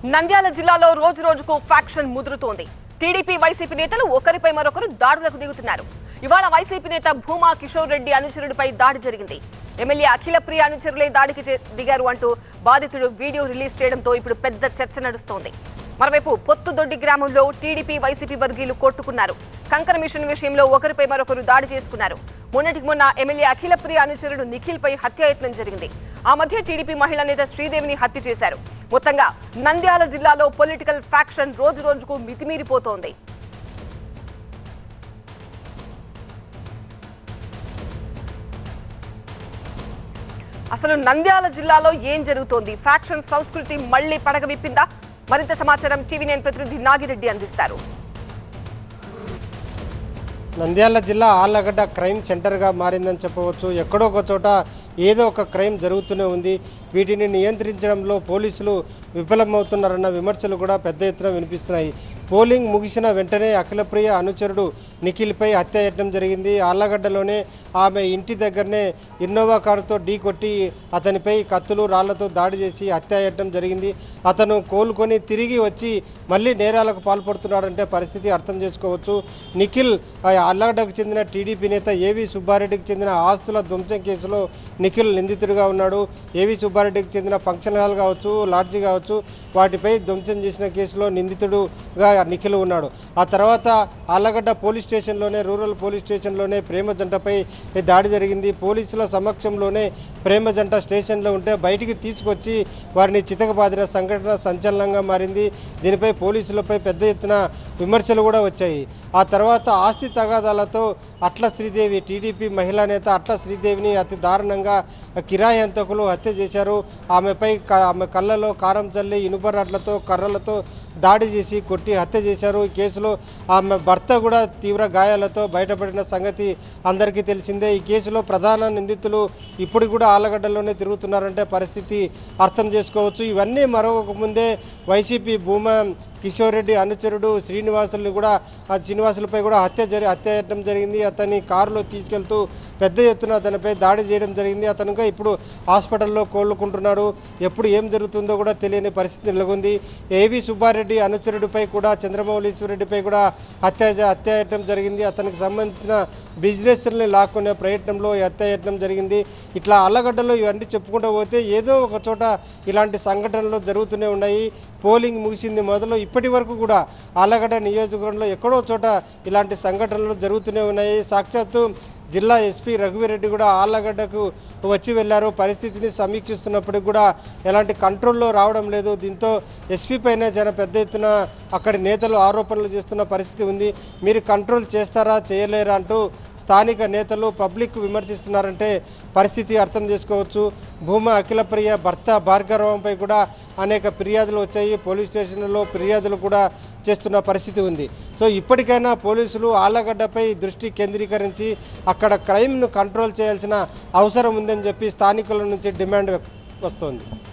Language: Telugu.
నంద్యాల జిల్లాలో రోజు రోజుకు ఫ్యాక్షన్ ముదురుతోంది టీడీపీ వైసీపీ నేతలు ఒకరిపై మరొకరు దాడులకు దిగుతున్నారు ఇవాళ వైసీపీ నేత భూమా కిషోర్ రెడ్డి అనుచరుడిపై దాడి జరిగింది ఎమ్మెల్యే అఖిల ప్రియ అనుచరులే దాడికి చే- దిగారు అంటూ బాధితుడు వీడియో రిలీజ్ చేయడంతో ఇప్పుడు పెద్ద చర్చ నడుస్తోంది మరోవైపు పొత్తుదొడ్డి గ్రామంలో టీడీపీ వైసీపీ వర్గీయులు కొట్టుకున్నారు కంకర మిషన్ విషయంలో ఒకరిపై మరొకరు దాడి చేసుకున్నారు మొన్నటికి మొన్న ఎమ్మెల్యే అఖిల ప్రియ అనుచరుడు నిఖిల్ పై హత్యాయత్నం జరిగింది ఆ మధ్య టీడీపీ మహిళా నేత శ్రీదేవిని హత్య చేశారు మొత్తంగా నంద్యాల జిల్లాలో పొలిటికల్ ఫ్యాక్షన్ రోజు రోజుకు మితిమీరిపోతోంది అసలు నంద్యాల జిల్లాలో ఏం జరుగుతోంది ఫ్యాక్షన్ సంస్కృతి మళ్లీ పడగవిప్పిందా మరింత సమాచారం టీవీ నైన్ ప్రతినిధి నాగిరెడ్డి అందిస్తారు నంద్యాల జిల్లా ఆళ్లగడ్డ క్రైమ్ సెంటర్గా మారిందని చెప్పవచ్చు ఎక్కడో ఒక చోట ఏదో ఒక క్రైమ్ జరుగుతూనే ఉంది వీటిని నియంత్రించడంలో పోలీసులు విఫలమవుతున్నారన్న విమర్శలు కూడా పెద్ద ఎత్తున వినిపిస్తున్నాయి పోలింగ్ ముగిసిన వెంటనే అఖిలప్రియ అనుచరుడు నిఖిల్పై హత్యాయత్నం జరిగింది ఆళ్లగడ్డలోనే ఆమె ఇంటి దగ్గరనే ఇన్నోవా కారుతో ఢీ కొట్టి అతనిపై కత్తులు రాళ్లతో దాడి చేసి హత్యాయత్నం జరిగింది అతను కోలుకొని తిరిగి వచ్చి మళ్ళీ నేరాలకు పాల్పడుతున్నాడంటే పరిస్థితి అర్థం చేసుకోవచ్చు నిఖిల్ ఆ అల్లగడ్డకు చెందిన టీడీపీ నేత ఏవి సుబ్బారెడ్డికి చెందిన ఆస్తుల ధ్వంసం కేసులో నిఖిల్ నిందితుడిగా ఉన్నాడు ఏవి సుబ్బారెడ్డికి చెందిన ఫంక్షన్ హాల్ కావచ్చు లాడ్జి కావచ్చు వాటిపై ధ్వంసం చేసిన కేసులో నిందితుడుగా నిఖిల్ ఉన్నాడు ఆ తర్వాత ఆళ్ళగడ్డ పోలీస్ స్టేషన్లోనే రూరల్ పోలీస్ స్టేషన్లోనే ప్రేమ జంటపై దాడి జరిగింది పోలీసుల సమక్షంలోనే ప్రేమ జంట స్టేషన్లో ఉంటే బయటికి తీసుకొచ్చి వారిని చితకబాదిన సంఘటన సంచలనంగా మారింది దీనిపై పోలీసులపై పెద్ద ఎత్తున విమర్శలు కూడా వచ్చాయి ఆ తర్వాత ఆస్తి తగాదాలతో అట్ల శ్రీదేవి టీడీపీ మహిళా నేత అట్ల శ్రీదేవిని అతి దారుణంగా కిరాయి హంతకులు హత్య చేశారు ఆమెపై క- ఆమె కళ్ళలో కారం చల్లి ఇనుప రాడ్లతో కర్రలతో దాడి చేసి కొట్టి హత్య చేశారు ఈ కేసులో ఆమె భర్త కూడా తీవ్ర గాయాలతో బయటపడిన సంగతి అందరికీ తెలిసిందే ఈ కేసులో ప్రధాన నిందితులు ఇప్పుడు కూడా ఆలగడ్డలోనే తిరుగుతున్నారంటే పరిస్థితి అర్థం చేసుకోవచ్చు ఇవన్నీ మరొక ముందే వైసీపీ భూమా కిషోర్ రెడ్డి అనుచరుడు శ్రీనివాసుల్ని కూడా ఆ శ్రీనివాసులపై కూడా హత్య జరి హత్యాయత్నం జరిగింది అతన్ని కారులో తీసుకెళ్తూ పెద్ద ఎత్తున అతనిపై దాడి చేయడం జరిగింది అతనుగా ఇప్పుడు హాస్పిటల్లో కోలుకుంటున్నాడు ఎప్పుడు ఏం జరుగుతుందో కూడా తెలియని పరిస్థితి నెలకొంది ఏవి సుబ్బారెడ్డి అనుచరుడిపై కూడా చంద్రమౌళీశ్వరరెడ్డిపై కూడా హత్య హత్యాయత్నం జరిగింది అతనికి సంబంధించిన బిజినెస్ని లాక్కునే ప్రయత్నంలో ఈ హత్యాయత్నం జరిగింది ఇట్లా అల్లగడ్డలో ఇవన్నీ చెప్పుకుంటూ పోతే ఏదో ఒక చోట ఇలాంటి సంఘటనలు జరుగుతూనే ఉన్నాయి పోలింగ్ ముగిసింది మొదలు ఇప్పటి వరకు కూడా ఆలగడ్డ నియోజకవర్గంలో ఎక్కడో చోట ఇలాంటి సంఘటనలు జరుగుతూనే ఉన్నాయి సాక్షాత్తు జిల్లా ఎస్పీ రఘువీరెడ్డి కూడా ఆళ్ళగడ్డకు వచ్చి వెళ్ళారు పరిస్థితిని సమీక్షిస్తున్నప్పటికి కూడా ఎలాంటి కంట్రోల్లో రావడం లేదు దీంతో ఎస్పీ పైన చాలా పెద్ద ఎత్తున అక్కడి నేతలు ఆరోపణలు చేస్తున్న పరిస్థితి ఉంది మీరు కంట్రోల్ చేస్తారా చేయలేరా అంటూ స్థానిక నేతలు పబ్లిక్ విమర్శిస్తున్నారంటే పరిస్థితి అర్థం చేసుకోవచ్చు భూమా అఖిలప్రియ భర్త భార్గవంపై కూడా అనేక ఫిర్యాదులు వచ్చాయి పోలీస్ స్టేషన్లలో ఫిర్యాదులు కూడా చేస్తున్న పరిస్థితి ఉంది సో ఇప్పటికైనా పోలీసులు ఆళ్లగడ్డపై దృష్టి కేంద్రీకరించి అక్కడ క్రైమ్ను కంట్రోల్ చేయాల్సిన అవసరం ఉందని చెప్పి స్థానికుల నుంచి డిమాండ్ వస్తోంది